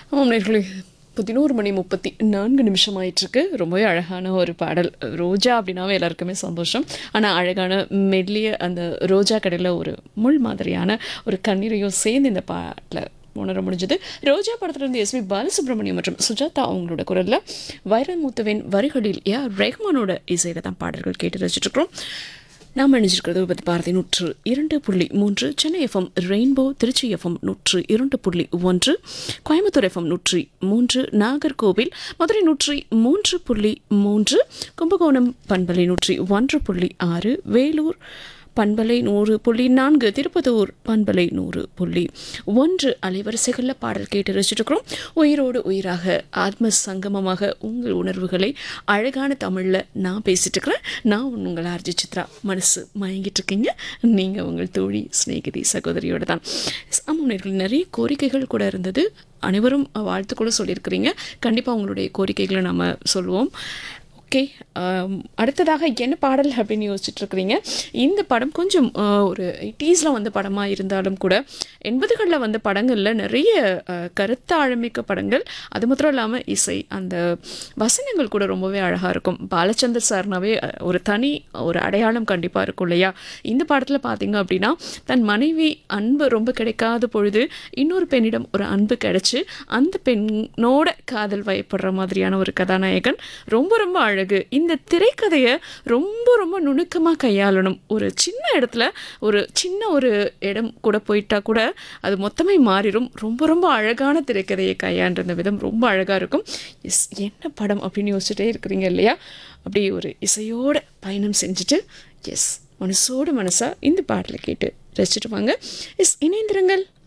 ஆமாம் நேர்களே பதினோரு மணி முப்பத்தி நான்கு நிமிஷம் ஆயிட்டிருக்கு ரொம்பவே அழகான ஒரு பாடல் ரோஜா அப்படின்னாவே எல்லாருக்குமே சந்தோஷம் ஆனால் அழகான மெல்லிய அந்த ரோஜா கடையில் ஒரு முள் மாதிரியான ஒரு கண்ணீரையும் சேர்ந்து இந்த பாட்டில் உணர முடிஞ்சது ரோஜா படத்திலிருந்து எஸ்பி பாலசுப்ரமணியம் மற்றும் சுஜாதா அவங்களோட குரலில் வைரமுத்துவின் வரிகளில் ஏ ஆர் ரெஹ்மானோட இசையில் தான் பாடல்கள் கேட்டு ரசிச்சிட்ருக்கிறோம் நாம் இணைஞ்சிருக்கிறது விபத்து பாரதி நூற்று இரண்டு புள்ளி மூன்று Chennai FM rainbow Tiruchi FM நூற்று இரண்டு புள்ளி ஒன்று கோயம்புத்தூர் எஃப்எம் நூற்றி மூன்று நாகர்கோவில் மதுரை நூற்றி மூன்று புள்ளி மூன்று கும்பகோணம் பண்பலை நூற்றி ஒன்று புள்ளி ஆறு வேலூர் பண்பலை நூறு புள்ளி நான்கு திருப்பத்தூர் பண்பலை நூறு புள்ளி ஒன்று அலைவரிசைகளில் பாடல் கேட்டு ரசிச்சிருக்கிறோம் உயிரோடு உயிராக ஆத்ம சங்கமமாக உங்கள் உணர்வுகளை அழகான தமிழில் நான் பேசிட்டு இருக்கிறேன் நான் உங்கள் ஆர்ஜி சித்ரா மனசு மயங்கிட்டு இருக்கீங்க நீங்கள் உங்கள் தோழி சிநேகிதி சகோதரியோட தான் ஆமாம் நேர்கள் நிறைய கோரிக்கைகள் கூட இருந்தது அனைவரும் வாழ்த்துக்களும் சொல்லியிருக்கிறீங்க கண்டிப்பாக உங்களுடைய கோரிக்கைகளை நம்ம சொல்லுவோம் ஓகே அடுத்ததாக என்ன பாடல் அப்படின்னு யோசிச்சுட்டு இருக்கிறீங்க இந்த படம் கொஞ்சம் ஆஹ், ஒரு எயிட்டிஸில் வந்த படமாக இருந்தாலும் கூட எண்பதுகளில் வந்த படங்களில் நிறைய ஆஹ், கருத்தாழமிக்க படங்கள் அது மாத்திரம் இல்லாமல் இசை அந்த வசனங்கள் கூட ரொம்பவே அழகாக இருக்கும் பாலச்சந்தர் சார்னாவே அஹ், ஒரு தனி ஒரு அடையாளம் கண்டிப்பாக இருக்கும் இல்லையா இந்த படத்தில் பார்த்தீங்க அப்படின்னா தன் மனைவி அன்பு ரொம்ப கிடைக்காத பொழுது இன்னொரு பெண்ணிடம் ஒரு அன்பு கிடைச்சு அந்த பெண்ணோட காதல் வயப்படுற மாதிரியான ஒரு கதாநாயகன் ரொம்ப ரொம்ப அழகு இந்த திரைக்கதையை ரொம்ப ரொம்ப நுணுக்கமாக கையாளணும் ஒரு சின்ன இடத்துல ஒரு சின்ன ஒரு இடம் கூட போயிட்டா கூட அது மொத்தமே மாறிடும் ரொம்ப ரொம்ப அழகான திரைக்கதையை கையாண்ட விதம் ரொம்ப அழகாக இருக்கும் எஸ் என்ன படம் அப்படின்னு யோசிச்சுட்டே இருக்கிறீங்க இல்லையா அப்படி ஒரு இசையோட பயணம் செஞ்சுட்டு எஸ் மனசோட மனசாக இந்த பாடலை கேட்டு ரசிச்சுட்டு வாங்க எஸ் இணைந்திருங்கள்